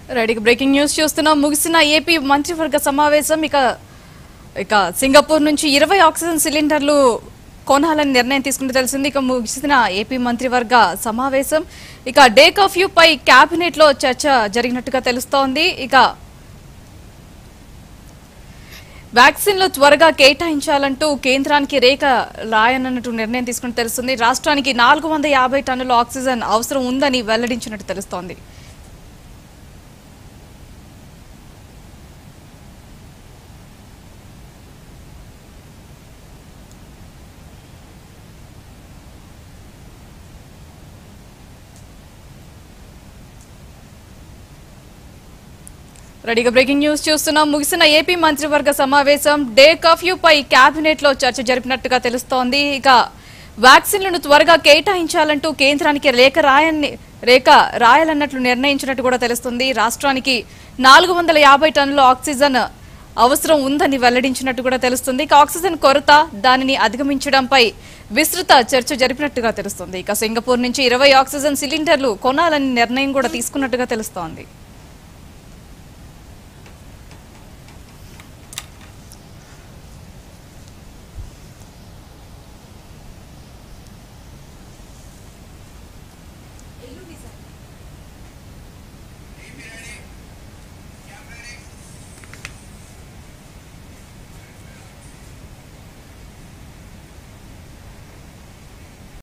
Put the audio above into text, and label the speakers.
Speaker 1: right ఇక breaking news చూస్తున్నాం ముగిసిన ఏపీ మంత్రివర్గ సమావేశం ఇక ఇక సింగపూర్ నుంచి ఇరవై ఆక్సిజన్ సిలిండర్లు కొనాలని నిర్ణయం తీసుకుంటే తెలిసింది ఇక ముగిసిన ఏపీ మంత్రివర్గ సమావేశం ఇక డే కర్ఫ్యూ పై కేబినెట్ లో చర్చ జరిగినట్టుగా తెలుస్తోంది ఇక వ్యాక్సిన్లు త్వరగా కేటాయించాలంటూ కేంద్రానికి రేఖ రాయనన్నట్టు నిర్ణయం తీసుకుని తెలుస్తుంది రాష్ట్రానికి నాలుగు వంద యాభై టన్నుల ఆక్సిజన్ అవసరం ఉందని వెల్లడించినట్టు తెలుస్తోంది రెడీగా బ్రేకింగ్ న్యూస్ చూస్తున్నాం ముగిసిన ఏపీ మంత్రివర్గ సమావేశం డే కర్ఫ్యూ పై కేబినెట్ లో చర్చ జరిపినట్టుగా తెలుస్తోంది ఇక వ్యాక్సిన్లను త్వరగా కేటాయించాలంటూ కేంద్రానికి లేఖ రాయని రేఖ రాయాలన్నట్లు నిర్ణయించినట్టు కూడా తెలుస్తుంది రాష్ట్రానికి నాలుగు వందల యాభై టన్నుల ఆక్సిజన్ అవసరం ఉందని వెల్లడించినట్టు కూడా తెలుస్తుంది ఇక ఆక్సిజన్ కొరత దానిని అధిగమించడంపై విస్తృత చర్చ జరిపినట్టుగా తెలుస్తుంది ఇక సింగపూర్ నుంచి ఇరవై ఆక్సిజన్ సిలిండర్లు కొనాలని నిర్ణయం కూడా తీసుకున్నట్టుగా తెలుస్తోంది